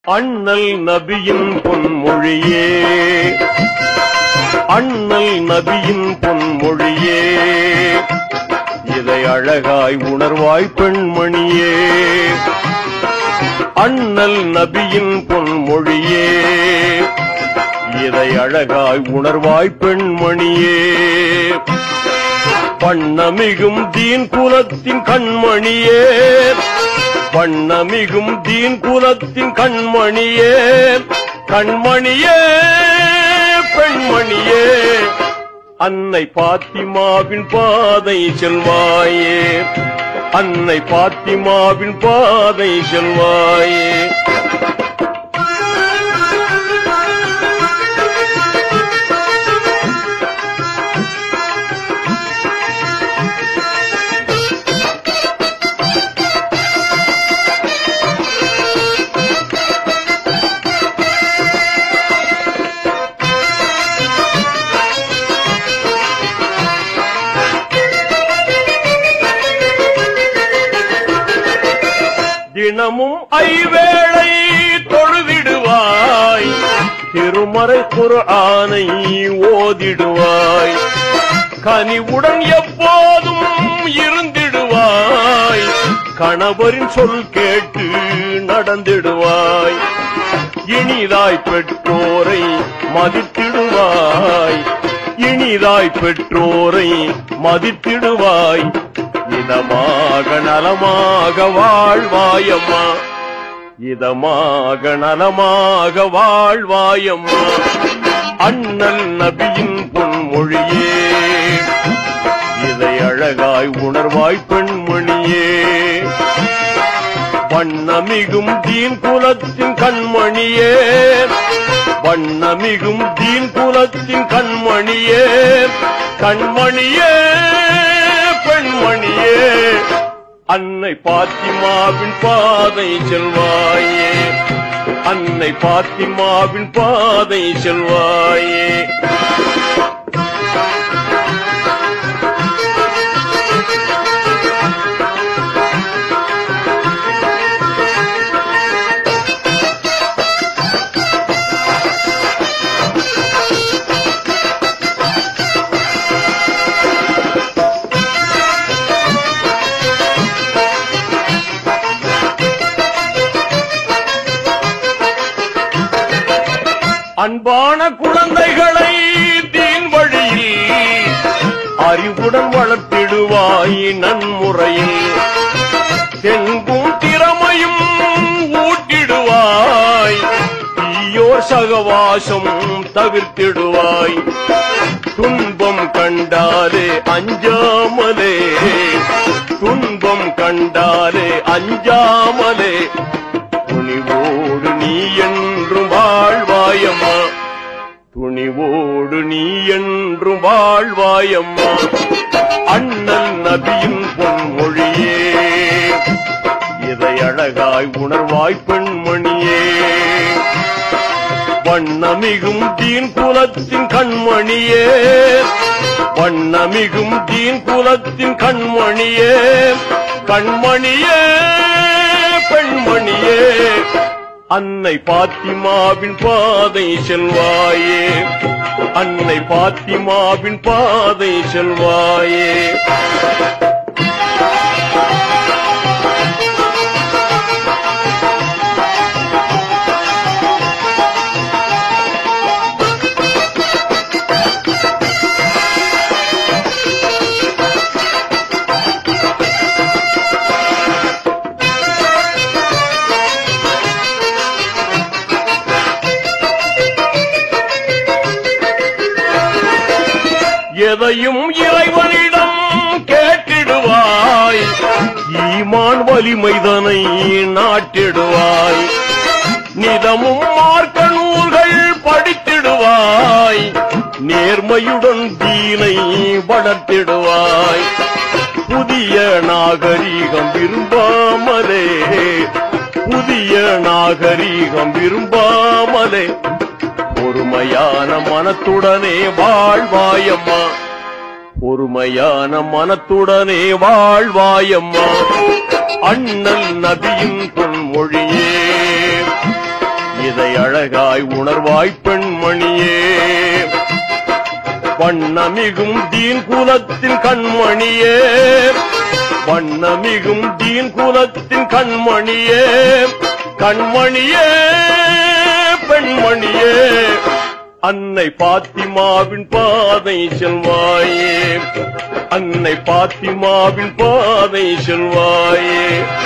அண்ணல் நபியின் பொன்மொழியே அண்ணல் நபியின் பொன்மொழியே இதை அழகாய் உணர்வாய் பெண்மணியே அண்ணல் நபியின் பொன்மொழியே இதை அழகாய் உணர்வாய் பெண்மணியே வண்ணமிகும் தீன் குலத்தின் கண்மணியே வண்ணமிகும் தீன் குலத்தின் கண்மணியே கண்மணியே பெண்மணியே அன்னை பாத்திமாவின் பாதை செல்வாயே அன்னை பாத்திமாவின் பாதை செல்வாயே தினமும் ஐவேளை தொழுதிடுவாய் திருமறை குர்ஆனை ஓதிடுவாய் கனிவுடன் எப்போதும் இருந்திடுவாய் கணவரின் சொல் கேட்டு நடந்திடுவாய் இனிதாய் பெற்றோரை மதித்திடுவாய் இனிதாய் பெற்றோரை மதித்திடுவாய் இதமாக நலமாக வாழ்வாயம்மா இதமாக நலமாக வாழ்வாயம்மா அண்ணல் நபியின் பொன்மொழியே இதை அழகாய் உணர்வாய் பெண்மணியே வண்ணமிகும் தீன் குலத்தின் கண்மணியே வண்ணமிகும் தீன் குலத்தின் கண்மணியே கண்மணியே பெண்மணியே அன்னை பாத்திமாவின் பாதை செல்வாயே அன்னை பாத்திமாவின் பாதை செல்வாயே அன்பான குழந்தைகளை தீன் வழியில் அறிவுடன் வளர்த்திடுவாய் நன்முறையில் தெங்கும் திறமையும் ஊட்டிடுவாய் தீயோர் சகவாசம் தவிர்த்திடுவாய் துன்பம் கண்டாலே அஞ்சாமலே துன்பம் கண்டாலே அஞ்சாமலே துணிவோடு நீ என்றும் வாழ்வாயம்மா துணிவோடு நீ என்றும் வாழ்வாயம்மா அண்ணல் நபியின் பொன்மொழியே இதை அழகாய் உணர்வாய் பெண்மணியே வண்ணமிகும் தீன் குலத்தின் கண்மணியே வண்ணமிகும் தீன் குலத்தின் கண்மணியே கண்மணியே பெண்மணியே அன்னை பாத்திமாவின் பாதை செல்வாயே அன்னை பாத்திமாவின் பாதை செல்வாயே எதையும் இறைவனிடம் கேட்டிடுவாய் ஈமான் வலிமைதனை நாட்டிடுவாய் நிதமும் மார்க்க நூல்கள் படித்திடுவாய் நேர்மையுடன் தீனை வளர்த்திடுவாய் புதிய நாகரீகம் விரும்பாமலே புதிய நாகரீகம் விரும்பாமலே பொறுமையான மனத்துடனே வாழ்வாயம்மா பொறுமையான மனத்துடனே வாழ்வாயம்மா அண்ணல் நபியின் பொன்மொழியே அழகாய் உணர்வாய் பெண்மணியே வண்ணமிகும் தீன் குலத்தின் கண்மணியே வண்ணமிகும் தீன் குலத்தின் கண்மணியே கண்மணியே பெண்மணியே அன்னை பாத்திமாவின் பாதை செல்வாயே அன்னை பாத்திமாவின் பாதை செல்வாயே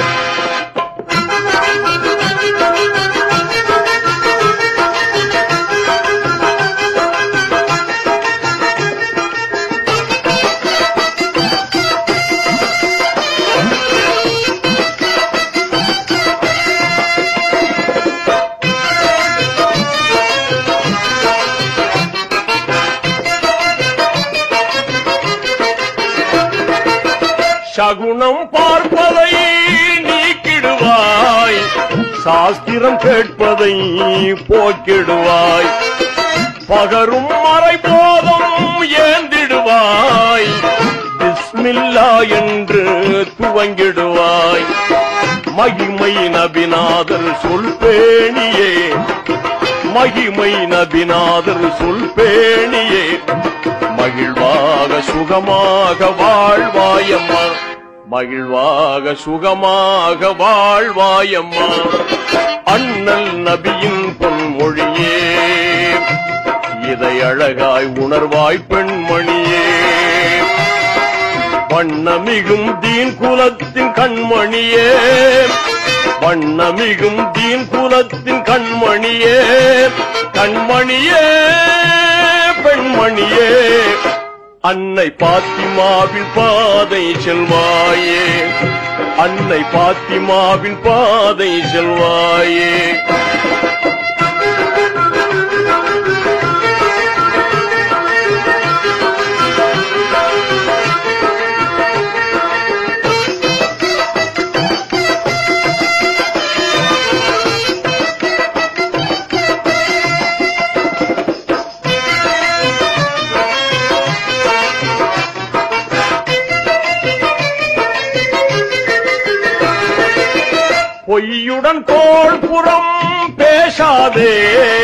சகுனம் பார்ப்பதை நீக்கிடுவாய் சாஸ்திரம் கேட்பதை போக்கிடுவாய் பகரும் மறைபோதும் ஏந்திடுவாய் பிஸ்மில்லா என்று துவங்கிடுவாய் மகிமை நபிநாதர் சொல் பேணியே மகிமை நபிநாதர் சொல் பேணியே மகிழ்வாக சுகமாக வாழ்வாயம்மா மகிழ்வாக சுகமாக வாழ்வாயம்மா அண்ணல் நபியின் பொன்மொழியே இதை அழகாய் உணர்வாய் பெண்மணியே வண்ணமிகும் தீன் குலத்தின் கண்மணியே வண்ணமிகும் தீன் குலத்தின் கண்மணியே கண்மணியே பெண்மணியே அன்னை பாத்திமாவின் பாதை செல்வாயே அன்னை பாத்திமாவின் பாதை செல்வாயே பொய்யுடன் தோள் புறம் பேசாதே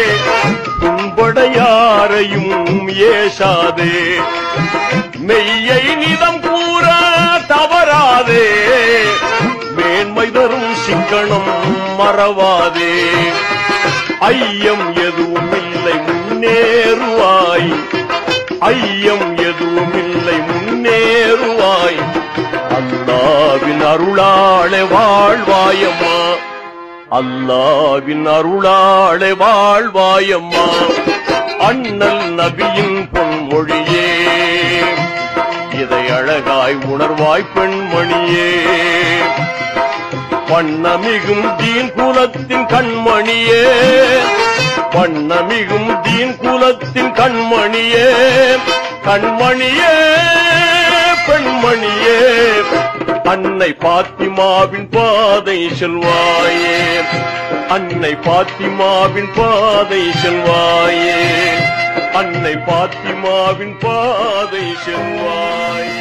புண்படையாரையும் ஏசாதே மெய்யை நிதம் கூற தவறாதே மேன்மை தரும் சிக்கனம் மறவாதே ஐயம் எதுவும் இல்லை முன்னேறுவாய் ஐயம் எதுவும் இல்லை முன்னேறுவாய் அல்லாவின் அருளாளே வாழ்வாயம்மா அல்லாவின் அருளாளே வாழ்வாயம்மா அண்ணல் நபியின் பொன்மொழியே இதை அழகாய் உணர்வாய் பெண்மணியே வண்ணமிகும் தீன் குலத்தின் கண்மணியே வண்ணமிகும் தீன் குலத்தின் கண்மணியே கண்மணியே பெண்மணியே அன்னை பாத்திமாவின் பாதை செல்வாயே அன்னை பாத்திமாவின் பாதை செல்வாயே அன்னை பாத்திமாவின் பாதை செல்வாயே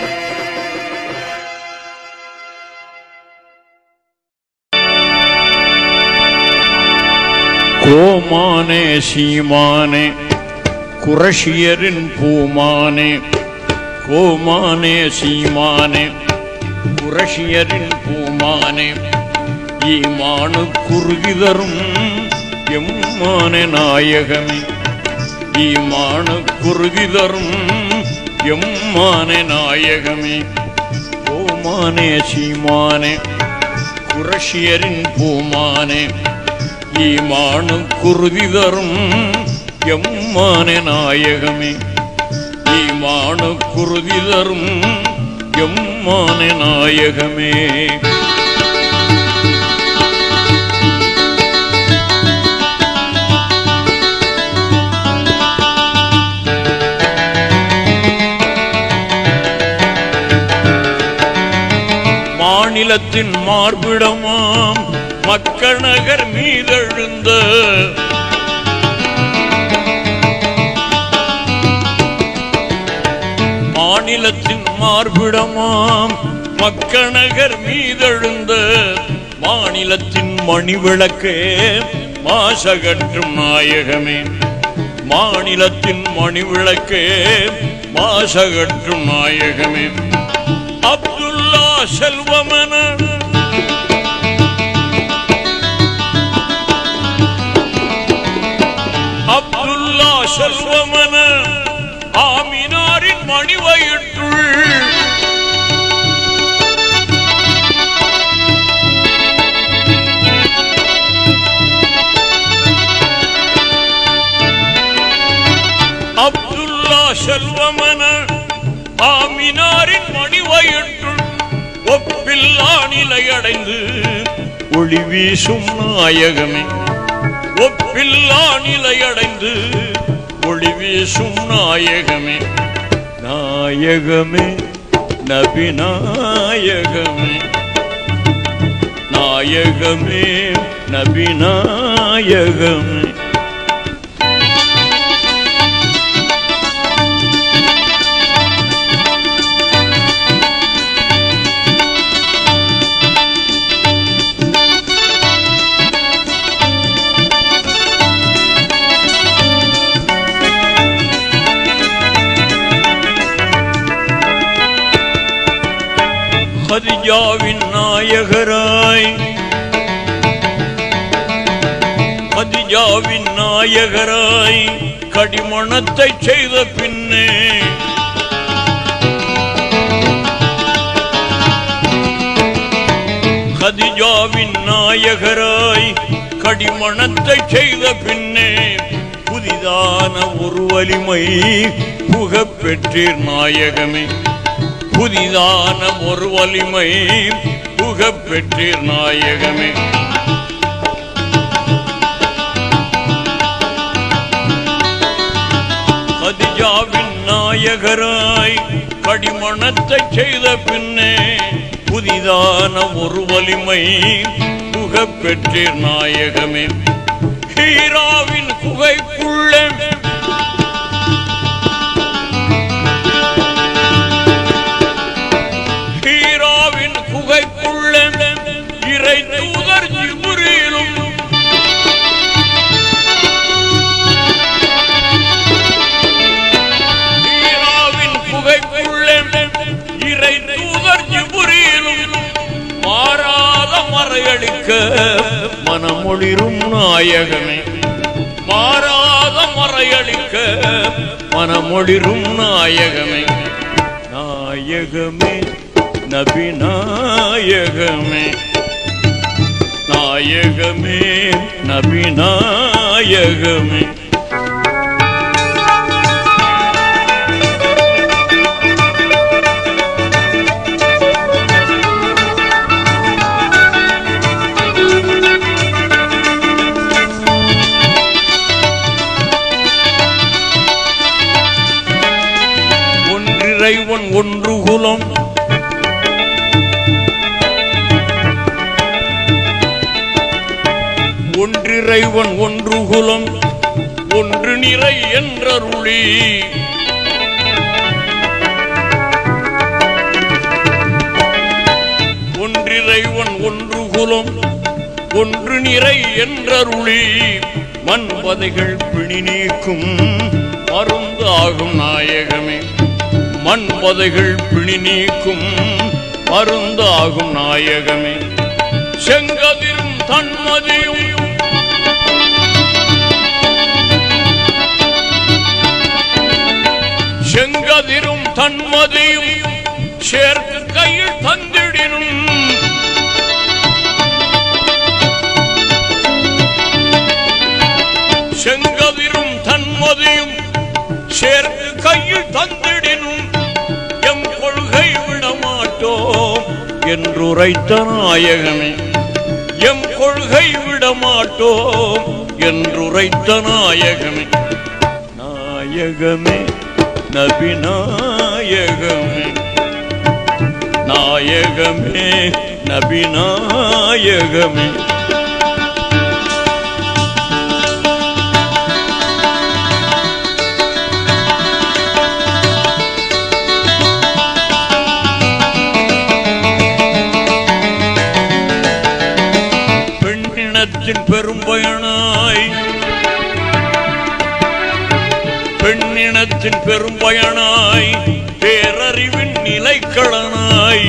கோமானே சீமானே குரஷியரின் பூமானே கோமானே சீமானே குரஷியரின் பூமானே ஈமானு குறுகிதரும் எம்மானே நாயகமே ஈமானு குறுகிதரும் எம்மானே நாயகமே கோமானே சீமானே குரஷியரின் பூமானே ஈமானு குருதி தரும் எம்மானே நாயகமே ஈமானு குருதி தரும் எம்மானே நாயகமே மாநிலத்தின் மார்பிடமாம் மக்கநகர் மீதெழுந்த மாநிலத்தின் மார்பிடமாம் மக்கநகர் மீதெழுந்த மாநிலத்தின் மணிவிளக்கே மாசகற்றும் நாயகமே மாநிலத்தின் மணிவிளக்கே மாசகற்றும் நாயகமே அப்துல்லா செல்வமன அப்துல்லா செல்வமன ஆமினாரின் மணிவயிற்றுள் அப்துல்லா செல்வமன ஆமினாரின் மணிவயிற்றுள் ஒப்பில்லா நிலையடைந்து ஒளி வீசும் நாயகமே ஒப்பில்லா நிலையடைந்து ஒளி வீசும் நாயகமே நாயகமே நபி நாயகமே நாயகமே நபி நாயகமே ஹதிஜாவின் நாயகராய் ஹதிஜாவின் நாயகராய் கடிமணத்தை செய்த பின்னே ஹதிஜாவின் நாயகராய் கடிமணத்தை செய்த பின்னே புதிதான ஒரு வலிமை புகப் பெற்றீர் நாயகமே புதிதான ஒரு வலிமை புகப் பெற்றீர் நாயகமே கதிஜாவின் நாயகராய் கடிமணத்தை செய்த பின்னே புதிதான ஒரு வலிமை புகப் பெற்றீர் நாயகமே ஹீராவின் குகைக்குள்ளே ஹீராவின் குகைக்குள்ளே இறை தூதர் ஜிபுரிலும் ஹீராவின் குகைக்குள்ளே இறை தூதர் ஜிபுரிலும் மாறாத மறையளிக்க மனமொளிரும் நாயகமே மாறாத மறையளிக்க மனமொளிரும் நாயகமே நாயகமே நபி நாயகமே நாயகமே நபி நாயகமே ஒன்றிறைவன் ஒன்று குலம் ஒன்றிறைவன் ஒன்று குலம் ஒன்று நிறை என்றருளி ஒன்றிறைவன் ஒன்று குலம் ஒன்று நிறை என்றருளி மண்பதைகள் பிணி நீக்கும் மருந்து ஆகும் நாயகமே மண்பதைகள் பிணி நீக்கும் மருந்து ஆகும் நாயகமே செங்கதிரும் தன்மதியும் செங்கதிரும் தன்மதியும் சேர்த்து கையில் தந்திடினும் செங்கதிரும் தன்மதியும் சேர்த்து கையில் தந்திடினும் எம் கொள்கை விடமாட்டோம் என்றுரைத்த நாயகமே எம் கொள்கை விடமாட்டோம் என்றுரைத்த நாயகமே நாயகமே நபி நாயகமே நாயகமே நபி நாயகமே பெண்ணினத்தின் பெரும் பயனாய் பெண்ணினத்தின் பெரும்பயனாய் பேரறிவின் நிலைக்களனாய்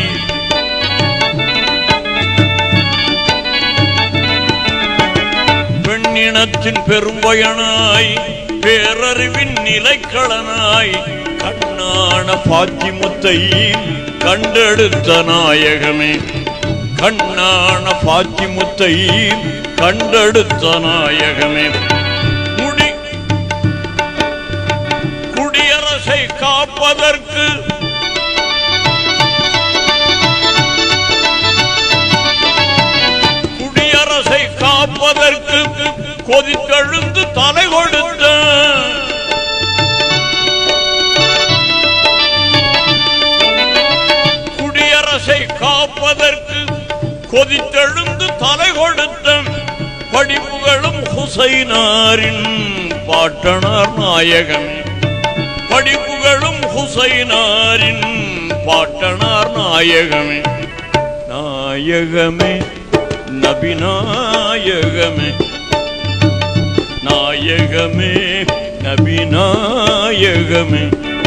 பெண்ணினத்தின் பெரும்பயனாய் பேரறிவின் நிலைக்களனாய் கண்ணான பாத்திமுத்தை கண்டெடுத்த நாயகமே கண்ணான பாத்திமுத்தை கண்டெடுத்த நாயகமே முடி குடியரசை காப்பதற்கு குடியரசை காப்பதற்கு கொதித்தெழுந்து தலை கொடுத்த குடியரசை காப்பதற்கு கொதித்தெழுந்து தலை கொடுத்த படிப்புகளும் ஹுசைனாரின் பாட்டனார் நாயகன் படிப்புகளும் ஹுசைனாரின் பாட்டனார் நாயகமே நாயகமே நபிநாயகமே நாயகமே நபிநாயகமே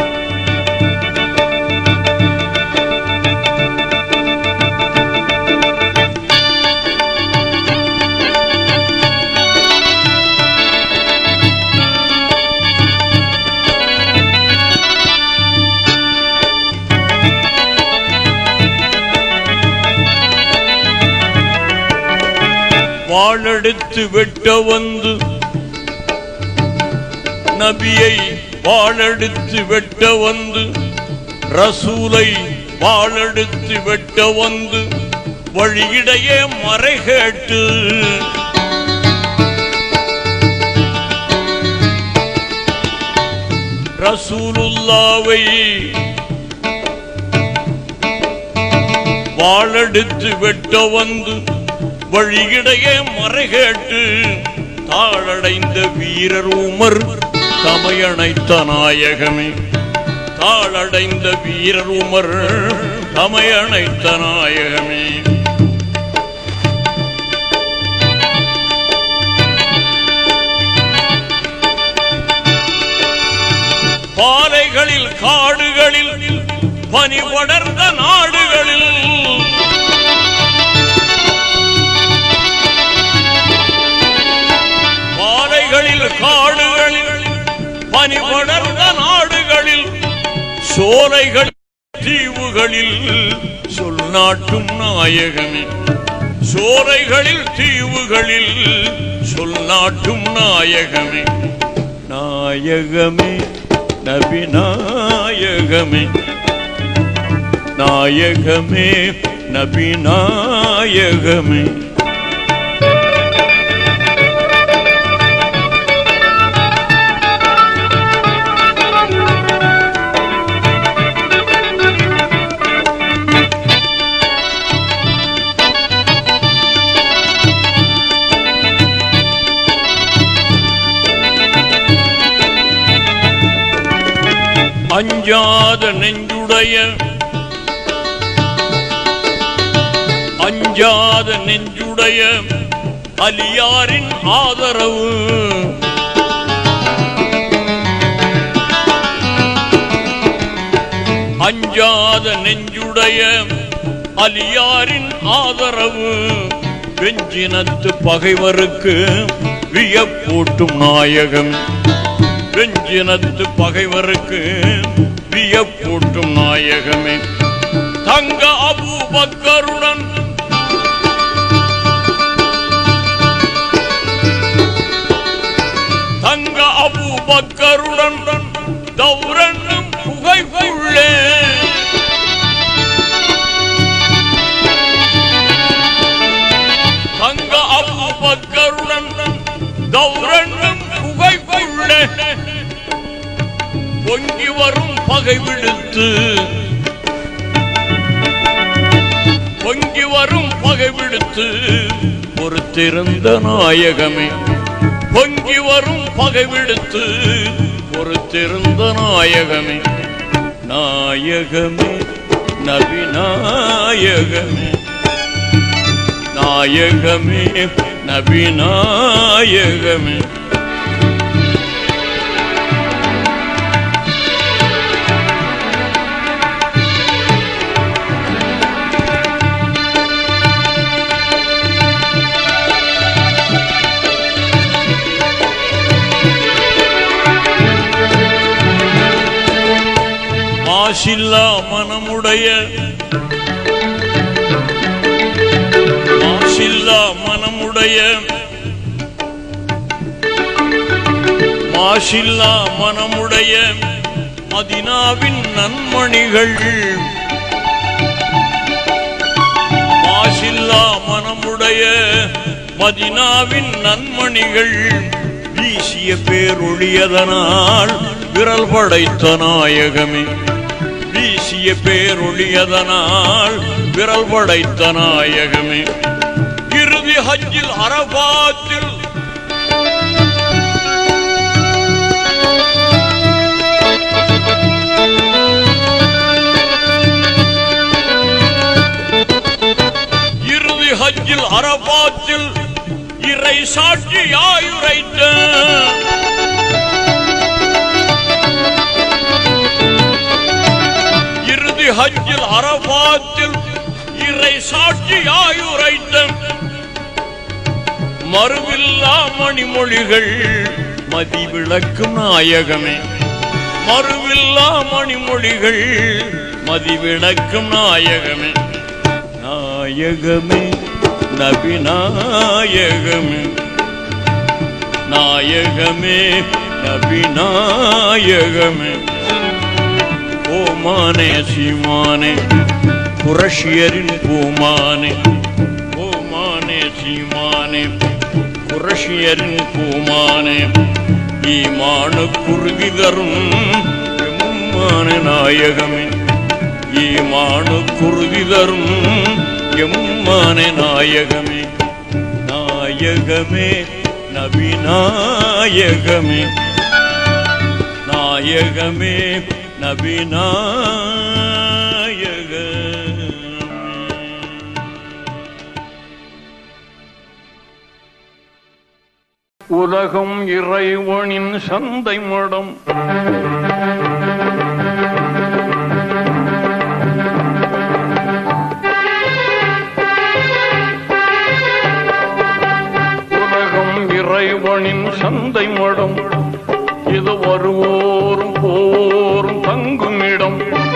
வாழெடுத்து வெட்ட வந்து நபியை வாழெடுத்து வெட்ட வந்து ரசூலை வாழெடுத்து வெட்ட வந்து வழியிடையே மறை கேட்டு ரசூலுல்லாவை வாழெடுத்து வெட்ட வந்து வழியிடையே மறை கேட்டு தாழடைந்த வீரர் உமர் தமையணைத்த நாயகமே தாழடைந்த வீரர் உமர் தமையணைத்த நாயகமே பாலைகளில் காடுகளில் பனி படர்ந்த நாடுகளில் பாலைகளில் காடுகளில் பனி படர்ந்த நாடுகளில் சோலைகள் தீவுகளில் சொல் நாட்டும் நாயகமே சோலைகளில் தீவுகளில் சொல் நாட்டும் நாயகமே நாயகமே நபி நாயகமே நாயகமே நபி நாயகமே அஞ்சாத நெஞ்சுடைய அஞ்சாத நெஞ்சுடைய அலியாரின் ஆதரவு அஞ்சாத நெஞ்சுடைய அலியாரின் ஆதரவு வெஞ்சினத்து பகைவருக்கு வியப்பூட்டும் நாயகம் வெஞ்சினத்து பகைவருக்கு வியப்பூட்டும் நாயகமே தங்க அபூபக்கருடன் தங்க அபூபக்கருடன் தௌரன்னும் புகைக்குள்ளே தங்க அபூபக்கருடன் தௌரன்னும் புகைக்குள்ளே பொங்கி வரும் பகை விடுத்து பொங்கி வரும் பகை விடுத்து பொறுத்திருந்த நாயகமே பொங்கி வரும் பகை விடுத்து பொறுத்திருந்த நாயகமே நாயகமே நபி நாயகமே நாயகமே நபி நாயகமே மாசில்லா மனமுடைய மாசில்லா மனமுடைய மாசில்லா மனமுடைய மதினாவின் நன்மணிகள் மாசில்லா மனமுடைய மதினாவின் நன்மணிகள் வீசிய பேரொழியதனால் விரல் படைத்த நாயகமே வீசிய பேரொழியதனால் விரல் படைத்த நாயகமே இறுதி ஹஜ்ஜில் அரபாத்தில் இறுதி ஹஜ்ஜில் அரபாத்தில் இறை சாட்சியாயுரைத்த இறுதி ஹஜ்ஜில் அரபாத்தில் இறை சாட்சியாயுரைத்த மறுவில்லா மணிமொழிகள் மதிவிளக்கும் நாயகமே மறுவில்லா மணிமொழிகள் மதிவிளக்கும் நாயகமே நாயகமே நபிநாயகமே நாயகமே நபிநாயகமே ஓமானே சீமானே குரஷியரின் பூமானே ஓமானே சீமானே குரஷியரின் பூமானே ஈமானு குருதி தரும் எம்மான நாயகமே ஈமானு குருதி தரும் எம்மான நாயகமே நாயகமே நபிநாயகமே நாயகமே நபிநாயகமே உலகம் இறைவனின் சந்தை மடம் உலகம் இறைவனின் சந்தை மடம் இது வருவோரும் போரும் தங்கும் இடம்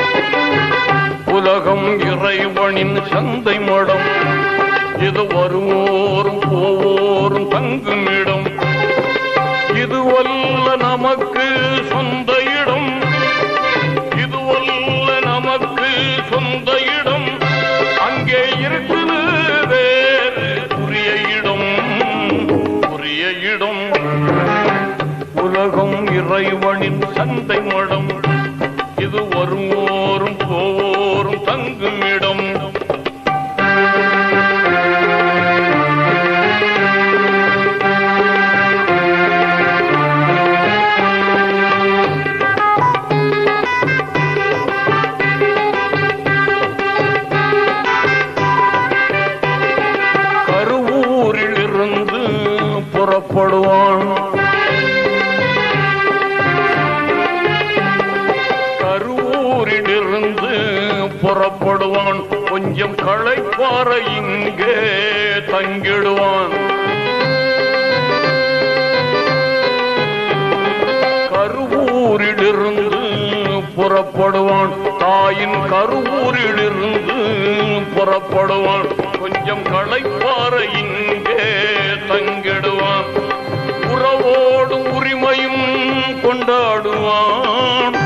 உலகம் இறைவனின் சந்தை மடம் இது வருவோரும் போவோரும் தங்கும் இடம் இதுவல்ல நமக்கு சொந்த இடம் இதுவல்ல நமக்கு சொந்த இடம் அங்கே இருக்குது வேறு புரிய இடம் புரிய இடம் உலகம் இறைவனின் சந்தை மடம் இது வருவோரும் போவோரும் தங்கும் இடம் கருவூரில் இருந்து புறப்படுவான் கருவூரில் இருந்து புறப்படுவான் கொஞ்சம் களைப்பார இங்கே தங்கிடுவான் கருவூரிலிருந்து புறப்படுவான் தாயின் கருவூரிலிருந்து புறப்படுவான் கொஞ்சம் களைப்பார இங்கே தங்கிடுவான் உறவோடும் உரிமையும் கொண்டாடுவான்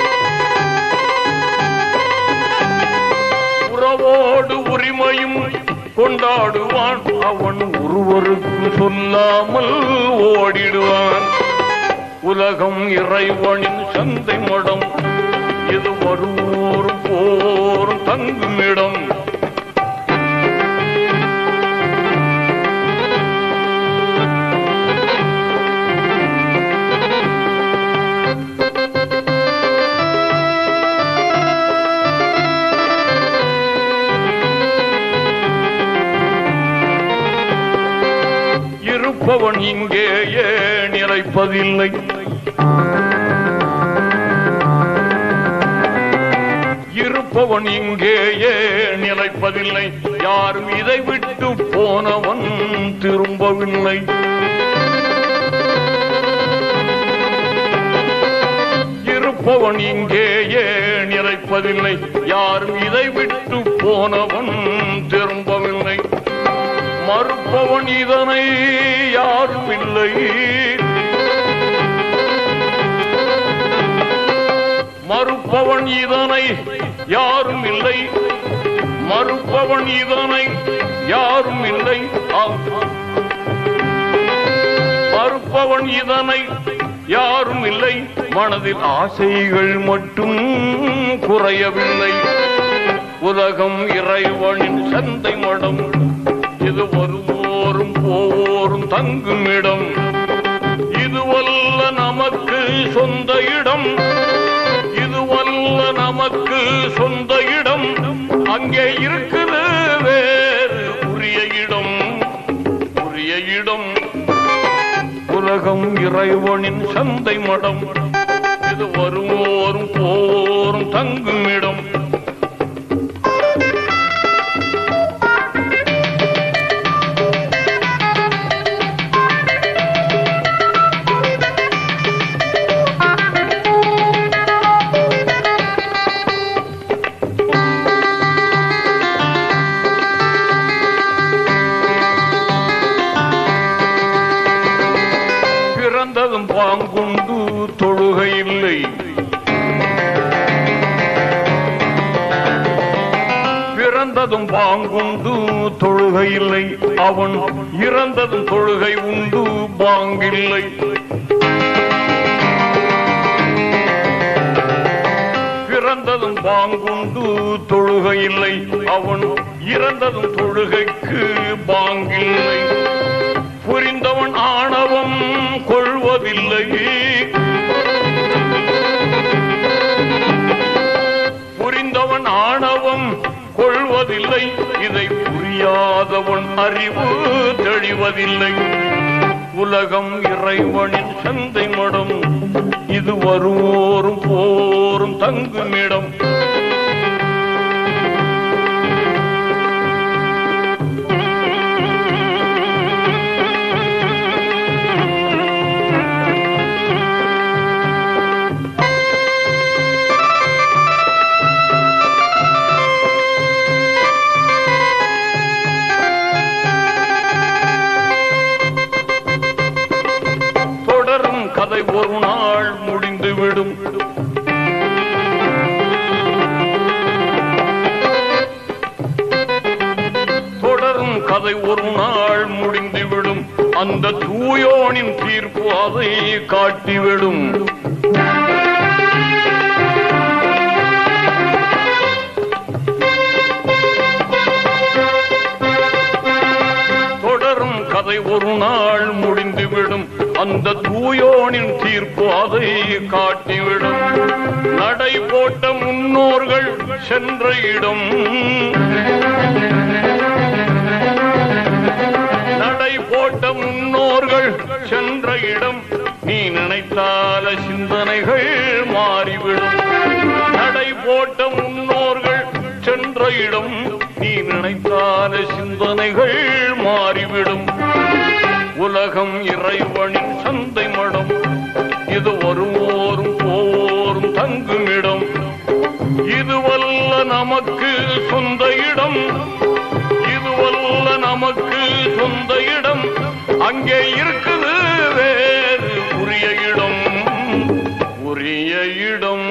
உறவோடு உரிமையும் கொண்டாடுவான் அவன் ஒருவருக்கு சொல்லாமல் ஓடிடுவான் உலகம் இறைவனின் சந்தை மடம் இது வருவோரும் போரும் தங்குமிடம் இருப்பவன் இங்கேயே நிறைப்பதில்லை இருப்பவன் இங்கேயே நிலைப்பதில்லை யாரும் இதை விட்டு போனவன் திரும்பவில்லை இருப்பவன் இங்கேயே நிலைப்பதில்லை நினைப்பதில்லை யாரும் இதை விட்டு போனவன் திரும்பவில்லை மறுப்பவன் இதனை யாரும் இல்லை மறுப்பவன் இதனை யாரும் இல்லை மறுப்பவன் இதனை யாரும் இல்லை ஆம். மறுப்பவன் இதனை யாரும் இல்லை மனதில் ஆசைகள் மட்டும் குறையவில்லை உலகம் இறைவனின் சந்தை மடம் இது வருவோரும் போவோரும் தங்கும் இடம் இதுவல்ல நமக்கு சொந்த இடம் இதுவல்ல நமக்கு சொந்த இடம் அங்கே இருக்குது வேறு உரிய இடம் உரிய இடம் உலகம் இறைவனின் சந்தை மடம் இது வருவோரும் போரும் தங்கும் இடம் பிறந்ததும் பாங்குண்டு தொழுகை இல்லை பிறந்ததும் பாங்குண்டு தொழுகை இல்லை அவன் இறந்ததும் தொழுகை உண்டு பாங்கில்லை பிறந்ததும் பாங்குண்டு தொழுகை இல்லை அவன் இறந்ததும் தொழுகைக்கு பாங்கில்லை புரிந்தவன் ஆணவம் கொள்வதில்லை புரிந்தவன் ஆணவம் கொள்வதில்லை இதை புரியாதவன் அறிவு தெளிவதில்லை உலகம் இறைவனின் சந்தை மடம் இது வருவோரும் போரும் தங்குமிடம் தொடரும் கதை ஒரு நாள் முடிந்துவிடும் தொடரும் கதை ஒரு நாள் முடிந்துவிடும் அந்த தூயோனின் தீர்ப்பு அதை காட்டிவிடும் தொடரும் கதை ஒரு நாள் முடிந்துவிடும் அந்த தூயோனின் தீர்ப்பு அதை காட்டிவிடும் நடை போட்ட முன்னோர்கள் சென்ற இடம் நடை போட்ட முன்னோர்கள் சென்ற இடம் நீ நினைத்தால சிந்தனைகள் மாறிவிடும் நடை போட்ட முன்னோர்கள் சென்ற இடம் நீ நினைத்தால சிந்தனைகள் மாறிவிடும் உலகம் இறைவனின் சந்தை மடம் இது வருவோரும் போவோரும் தங்குமிடம் இதுவல்ல நமக்கு சொந்த இடம் இதுவல்ல நமக்கு சொந்த இடம் அங்கே இருக்குது வேறு உரிய இடம் உரிய இடம்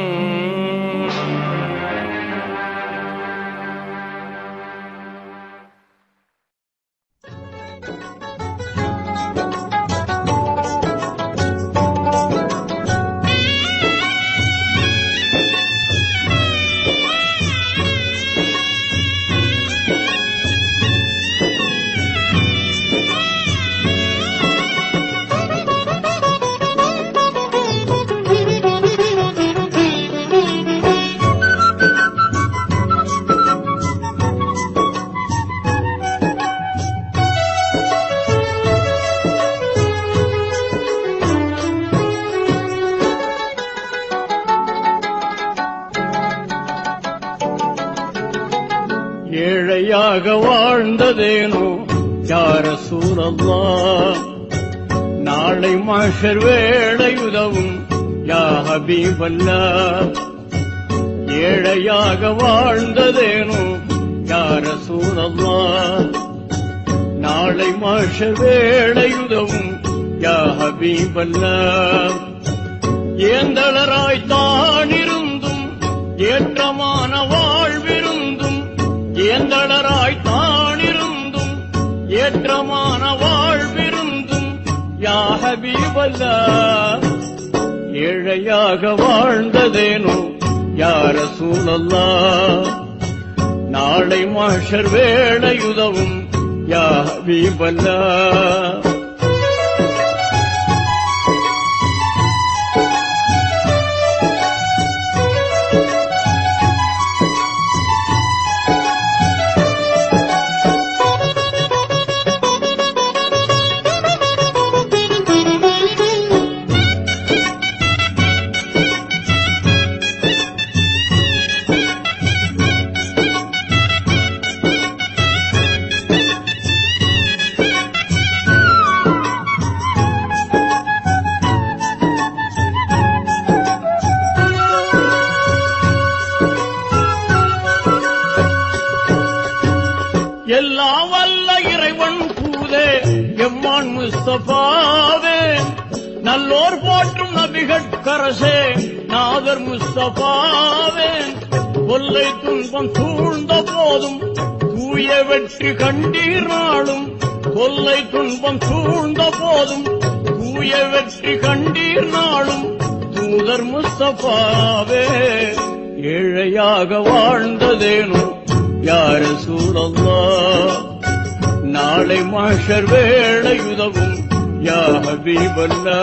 ஏழையாக வாழ்ந்ததேனோ யார சூழல்லா நாளை மாஷர் வேளை உதவும் யா ஹபீபல்லா ஏழையாக வாழ்ந்ததேனோ யார சூழல்லா நாளை மாஷ வேளையுதவும் யா ஹபீபல்லா ஏந்தளராய் தானிருந்தும் ஏற்றமான வாழ்விருந்தும் ஏந்தளராய் தானிருந்தும் ஏற்றமான வாழ்விருந்தும் யா ஹபீபல்லா ஏழையாக வாழ்ந்ததேனோ யார சூழல்லா நாளை மாஷர் வேளையுதவும் யா ஹபீபல்லா எல்லா வல்ல இறைவன் தூதே எம்மான் முஸ்தபாவே நல்லோர் போற்றும் நபிகட்கரசே நாதர் முஸ்தபாவே கொல்லை துன்பம் சூழ்ந்த போதும் தூய வெற்றி கண்டீர் நாளும் கொல்லை துன்பம் சூழ்ந்த போதும் தூய வெற்றி கண்டீர் நாளும் தூதர் முஸ்தபாவே ஏழையாக வாழ்ந்ததேனோ யார சூழல்லா நாளை மாஷர் வேளையுதவும் யா ஹபீபல்லா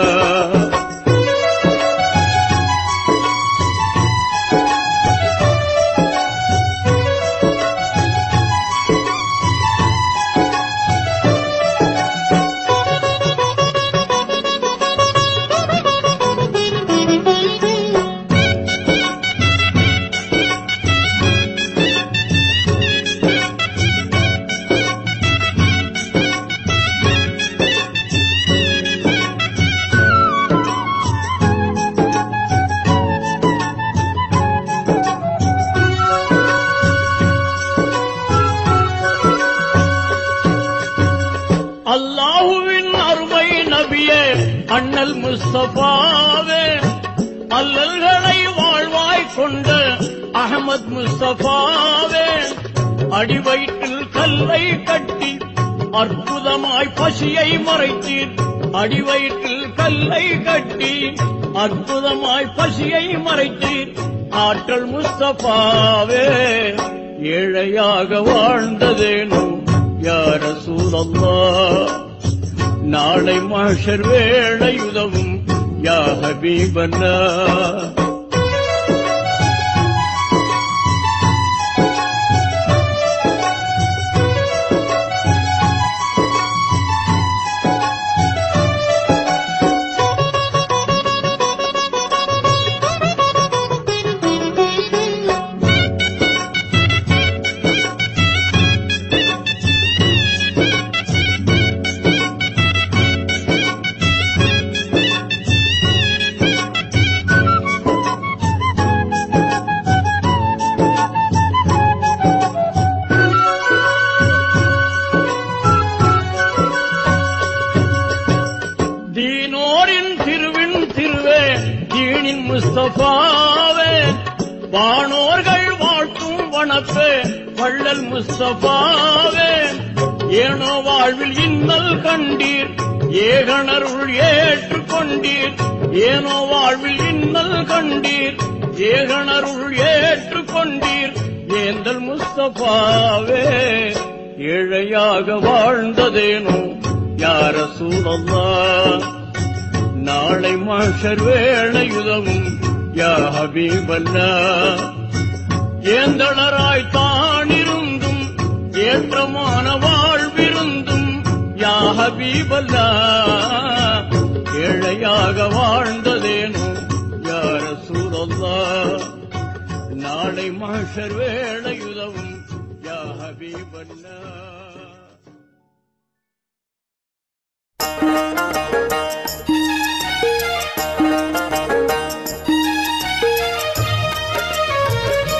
அல்லாஹுவின் அருமை நபியே அண்ணல் முஸ்தபாவே அல்லல்களை வாழ்வாய் கொண்ட அகமது முஸ்தபாவே அடிவயிற்றில் கல்லை கட்டி அற்புதமாய் பசியை மறைத்தீர் அடிவயிற்றில் கல்லை கட்டி அற்புதமாய் பசியை மறைத்தீர் ஆற்றல் முஸ்தபாவே ஏழையாக வாழ்ந்ததேனோ யார சூழல்லா நாளை மாஷர் வேளை உதவும் யா ஹபீபல்லா தீனோரின் திருவின் திருவே தீனின் முஸ்தபாவே வானோர்கள் வாழ்த்தும் வனப்பே வள்ளல் முஸ்தபாவே ஏனோ வாழ்வில் இன்னல் கண்டீர் ஏகணருள் ஏற்றுக்கொண்டீர் ஏனோ வாழ்வில் இன்னல் கண்டீர் ஏகணருள் ஏற்றுக்கொண்டீர் ஏந்தல் முஸ்தபாவே ஏழையாக வாழ்ந்ததேனோ யார சூழல்லா நாளை மாஷர் வேளையுதவும் யா ஹபீபல்லா ஏந்தளராய் தானிருந்தும் ஏற்றமான வாழ்விருந்தும் யா ஹபீபல்லா ஏழையாக வாழ்ந்ததேனோ யார சூழல்லா நாளை மாஷர் வேளையுதவும் யா ஹபீபல்லா Thank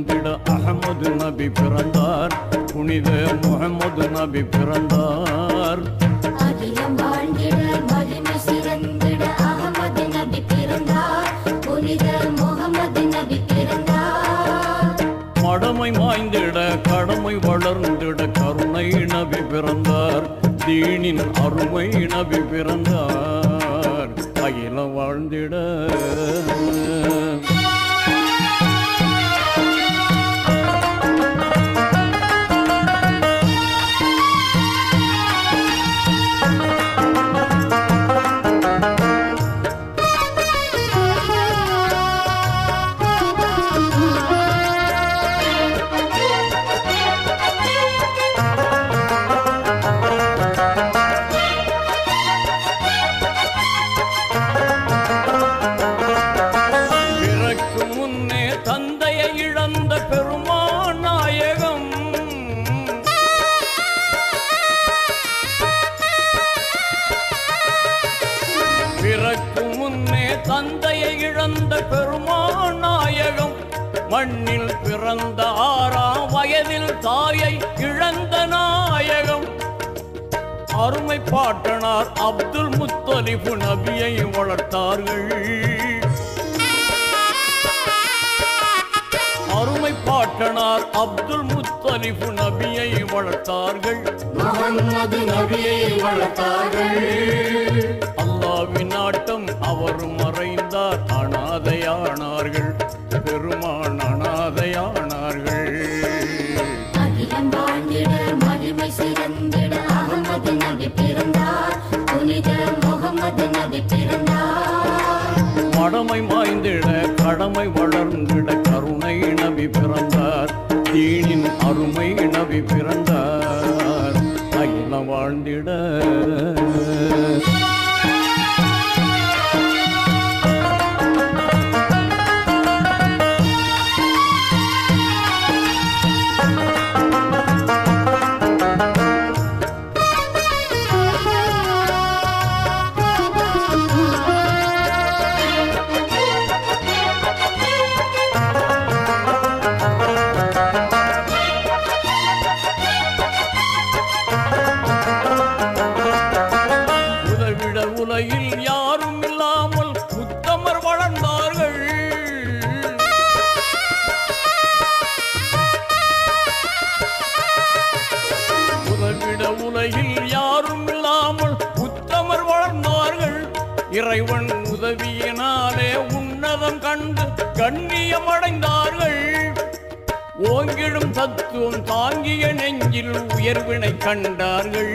சிறந்திட அகமது நபி பிறந்தார் புனித முகமது நபி பிறந்தார் அகிலம் வாழ்ந்திட மகிமை சிறந்திட அகமது நபி பிறந்தார் புனித முகமது நபி பிறந்தார் மடமை மாய்ந்திட கடமை வளர்ந்திட கருணை நபி பிறந்தார் தீனின் அருமை நபி பிறந்தார் அகிலம் வாழ்ந்திட பிறக்கு முன்னே தந்தையை இழந்த பெருமான் நாயகம் பிறக்கு முன்னே தந்தையை இழந்த பெருமான் நாயகம் மண்ணில் பிறந்த ஆறாம் வயதில் தாயை இழந்த நாயகம் அருமை பாட்டனார் அப்துல் முத்தலிபு நபியை வளர்த்தார்கள் அருமை பாட்டனார் அப்துல் முத்தலிபு நபியை வளர்த்தார்கள் முகம்மது நபியை வளர்த்தார்கள் அல்லாவின் நாட்டம் அவர் மறைந்தார் அனாதையானார்கள் பெருமான் அனாதையானார்கள் அகிலம் வாழ்ந்திட மகிமை சிறந்திட அகமது நபி பிறந்தார் புனித முகமது நபி பிறந்தார் மடமை மாய்ந்திட கடமை வளர்ந்திட கருணை நபி பிறந்தார் தீனின் அருமை நபி பிறந்தார் அகிலம் வாழ்ந்திட உதவிட உலகில் யாரும் இல்லாமல் உத்தமர் வளர்ந்தார்கள் உதவிட உலகில் யாரும் இல்லாமல் உத்தமர் வளர்ந்தார்கள் இறைவன் உதவியினாலே உன்னதம் கண்டு கண்ணியம் அடைந்தார்கள் ஓங்கிடும் தத்துவம் தாங்கிய நெஞ்சில் உயர்வினை கண்டார்கள்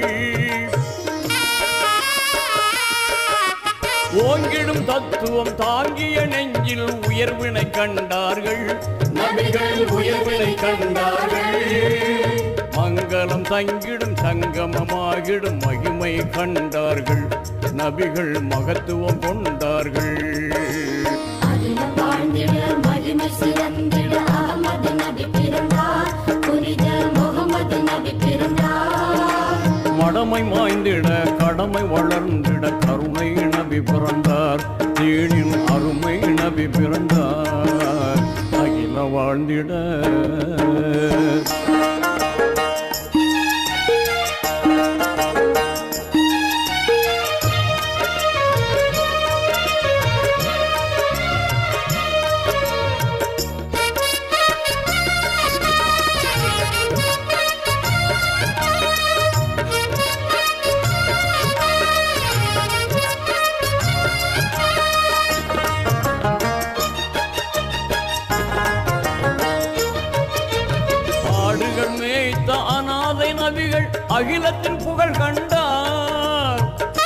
ஓங்கிடும் தத்துவம் தாங்கிய நெஞ்சில் உயர்வினை கண்டார்கள் நபிகள் உயர்வினை கண்டார்கள் மங்களம் தங்கிடும் சங்கமமாகிடும் மகிமை கண்டார்கள் நபிகள் மகத்துவம் கொண்டார்கள் அகிலம் வாழ்ந்திட மகிமை சிறந்திட அகமது நபி பிறந்தார் புனித முகமது நபி பிறந்தார் மடமை மாய்ந்திட கடமை வளர்ந்திட கருணை நபி பிறந்தார் தீனின் அருமை நபி பிறந்தார் அகில வாழ்ந்திட ஆடுகள் மேய்த்த அநாதை நபிகள் அகிலத்தின் புகழ் கண்டார்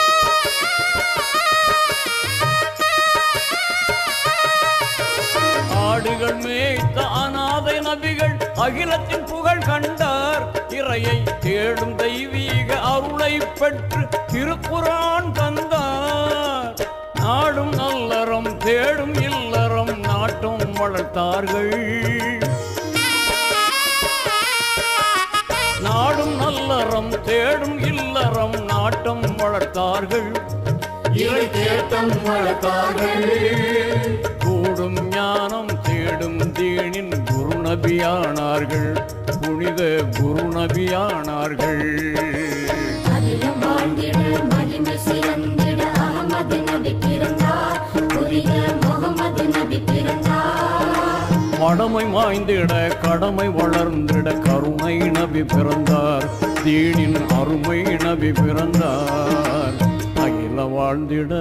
ஆடுகள் மேய்த்த அநாதை நபிகள் அகிலத்தின் புகழ் கண்டார் இறையை தேடும் தெய்வீக அருளை பெற்று திருக்குரான் தந்தார் நாடும் நல்லறம் தேடும் இல்லறம் நாட்டம் வளர்த்தார்கள் நாடும் நல்லறம் தேடும் இல்லறம் நாட்டம் வளர்த்தார்கள் இறை தேட்டம் வளர்த்தார்கள் கூடும் ஞானம் தேடும் தீனின் குரு நபியானார்கள் புனித குரு நபியானார்கள் அகிலம் வாழ்ந்திட மகிமை சிறந்திட அகமது நபி பிறந்தார் புனித முகமது நபி பிறந்தார் மடமை மாய்ந்திட கடமை வளர்ந்திட கருணை நபி பிறந்தார் தீனின் அருமை நபி பிறந்தார் அகில வாழ்ந்திட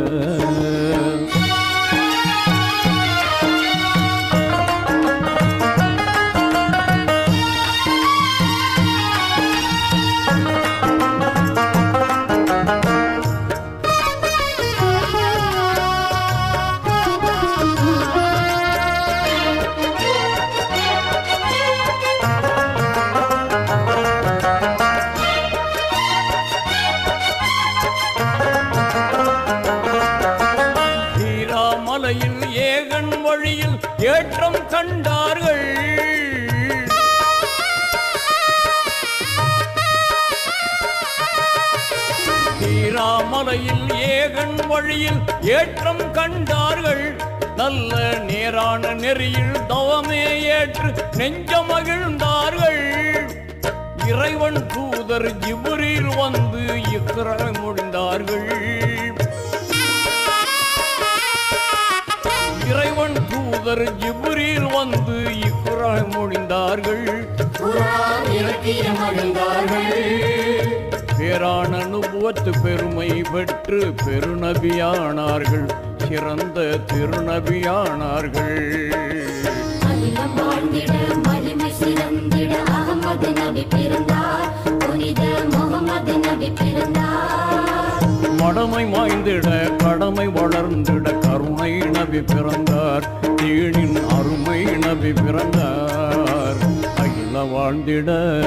தீராமலையில் ஏகன் வழியில் ஏற்றம் கண்டார்கள் தீராமலையில் ஏகன் வழியில் ஏற்றம் கண்டார்கள் நல்ல நேரான நெறியில் தவமே ஏற்று நெஞ்ச மகிழ்ந்தார்கள் இறைவன் தூதர் ஜிப்ரீல் வந்து இக்கரை முடிந்தார்கள் இறைவன் தூதர் ஜிப்ரீல் வந்து இக்குறை முடிந்தார்கள் குரான் இலக்கிய மகிழ்ந்தார்கள் பேரான நுபுவத்து பெருமை பெற்று பெருநபியானார்கள் சிறந்த திருநபியானார்கள் அகிலம் வாழ்ந்திட மகிமை சிறந்திட அகமது நபி பிறந்தார் புனித முகமது நபி பிறந்தார் மடமை மாய்ந்திட கடமை வளர்ந்திட கருணை நபி பிறந்தார் தீனின் அருமை நபி பிறந்தார் அகில வாழ்ந்திட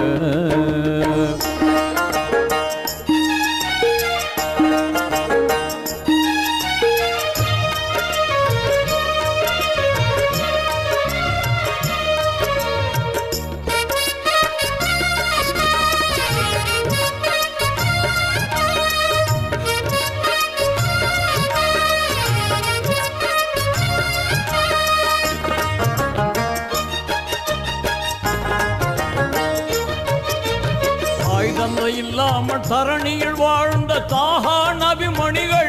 தாய் தந்தை இல்லாமல் தரணியில் வாழ்ந்த தாகா நபிமணிகள்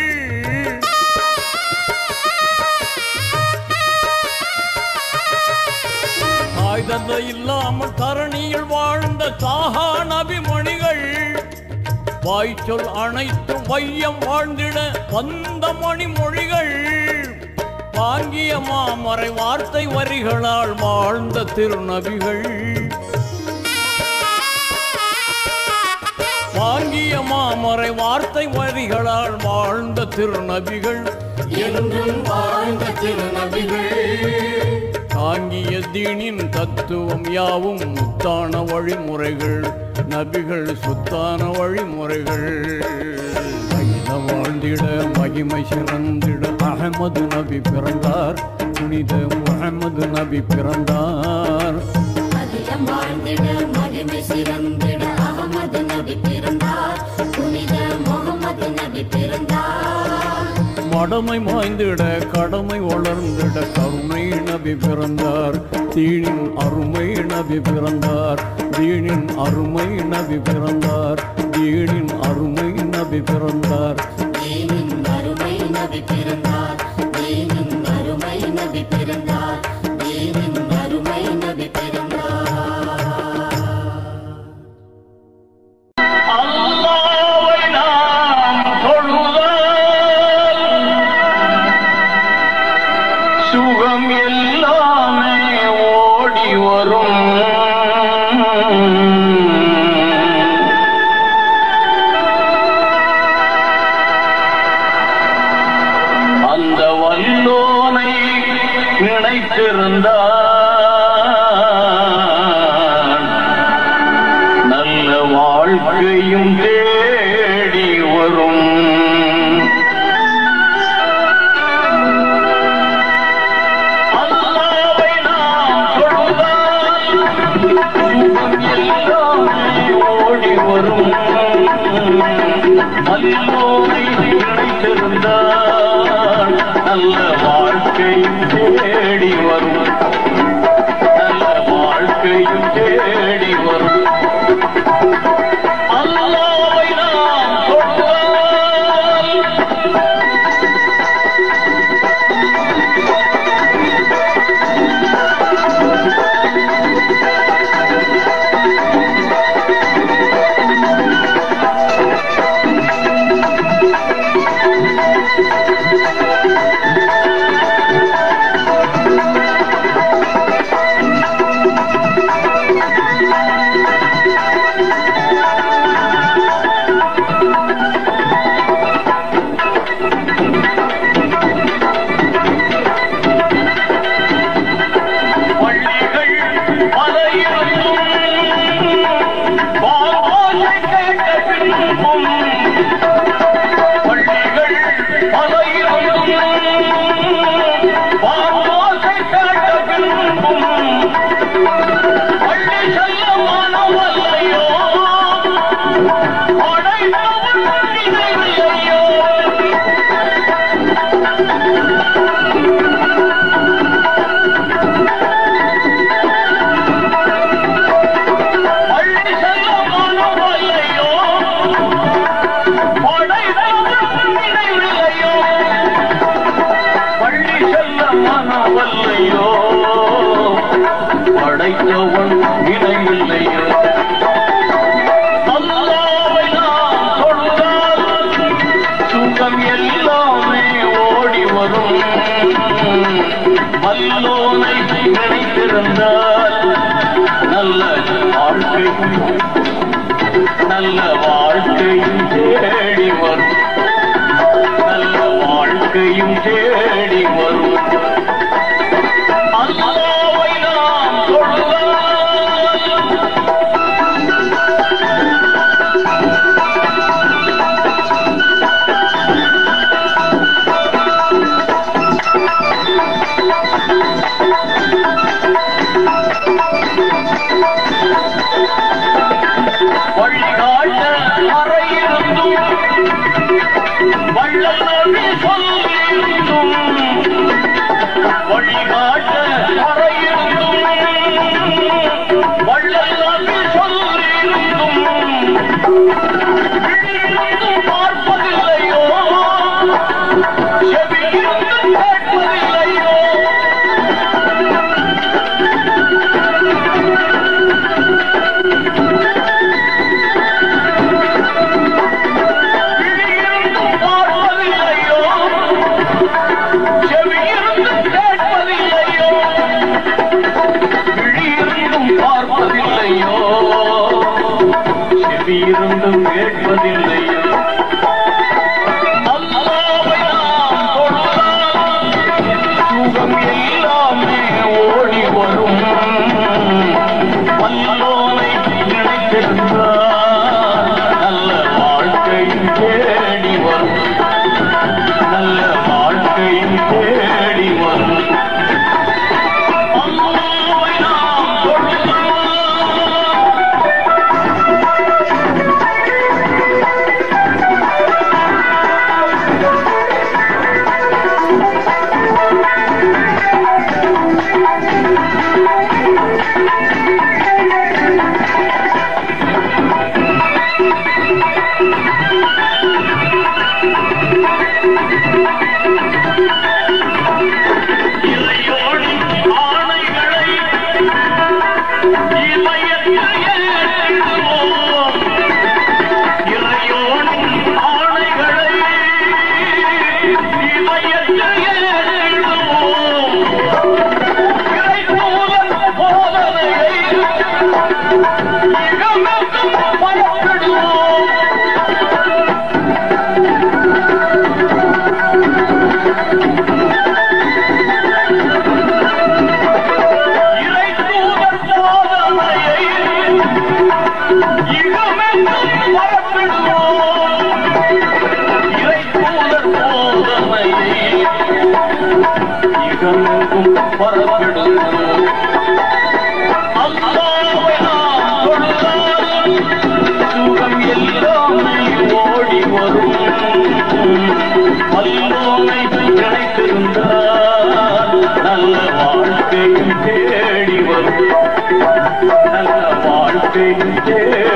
தாய் தந்தை இல்லாமல் தரணியில் வாழ்ந்த தாகா நபிமணிகள் வாய்ச்சொல் அனைத்தும் வையம் வாழ்ந்திட வந்த மணிமொழிகள் வாங்கிய மாமறை வார்த்தை வரிகளால் வாழ்ந்த திருநபிகள் வாங்கிய மாமறை வார்த்தை வரிகளால் வாழ்ந்த திருநபிகள் என்றும் வாழ்ந்த திருநபிகள் தாங்கிய தீனின் தத்துவம் யாவும் முத்தான வழிமுறைகள் நபிகள் சுத்தான வழிமுறைகள் அகில வாழ்ந்திட மகிமை சிறந்திட அகமது நபி பிறந்தார் புனித முகமது நபி பிறந்தார் அகிலம் வாழ்ந்திட மகிமை சிறந்திட அகமது நபி பிறந்தார் புனித முகமது நபி பிறந்தார் மடமை மாய்ந்திட கடமை வளர்ந்திட கருணை நபி பிறந்தார் தீனின் அருமை நபி பிறந்தார் தீனின் அருமை நபி பிறந்தார் தீனின் அருமை நபி பிறந்தார் தீனின் அருமை நபி பிறந்தார் தீனின் அருமை நபி பிறந்தார் தீனின் அருமை நபி பிறந்தார் அல்லாவை நாம் தொழுதால் சுகம் எல்லாமே ஓடி வரும் அந்த வல்லோனை நினைத்திருந்தால் நல்ல வாழ்க்கையும் தேடி வரும் அல்லாவை நாம் தொழுதால் சுகம் எல்லாமே ஓடி வரும் அல்லோரை நினைத்திருந்தால் நல்ல வாழ்க்கையும் தேடி வரும் படைத்தவன் இணையில்லையோ அல்லாவை நாம் தொழுதால் சுகம் எல்லாமே ஓடி வரும் வல்லோனை நினைத்திருந்தால் நல்ல வாழ்க்கை நல்ல வாழ்க்கையும் தேடி வரும் நல்ல வாழ்க்கையும் தேடி வரும் அல்லாவை நாம் தொழுதால் வழிகாட்ட மறையிருந்தும் வள்ளல் நபி சொல்லியிருந்தும் வழிகாட்ட மறையிருந்தும் வள்ளல் நபி சொல்லியிருந்தும் விழியிருந்து பார்ப்பதில்லையோ செவியிருந்து கேட்பதில்லையோ விழியிருந்தும் பார்ப்பதில்லையோ செவியிருந்து கேட்பதில்லையோ விழியிருந்தும் பார்ப்பதில்லையோ செவியிருந்தும் கேட்பதில்லையோ அல்லாவை நாம் தொழுதால் சுகம் எல்லாமே ஓடி வரும் வல்லோனை நினைத்திருந்தால் நல்ல வாழ்க்கையும் தேடி வரும் நல்ல வாழ்க்கையும் தேடி வரும் அல்லாவை நாம் தொழுதால் இறையோடி ஆணைகளை இமயத்தில் ஏற்றிடுவோம். இறையோடி ஆணைகளை இமயத்தில் ஏற்றிடுவோம். இறைத்தூதன் போதனையை இகமெங்கும் பரப்பிடுவோம். இறைத்தூதர் போதனையை இகமெங்கும் பரப்பிடுவோம். இறைத்தூதர் போதனையை இகமெங்கும் பரப்பிடுவோம். அல்லாஹ்வை நாம் தொழுதால் சுகம் எல்லாமே ஓடி வரும் வல்லோனை கிடைத்திருந்தால் நல்ல வாழ்க்கையும் தேடி வரும் நல்ல வாழ்க்கையும் தேடி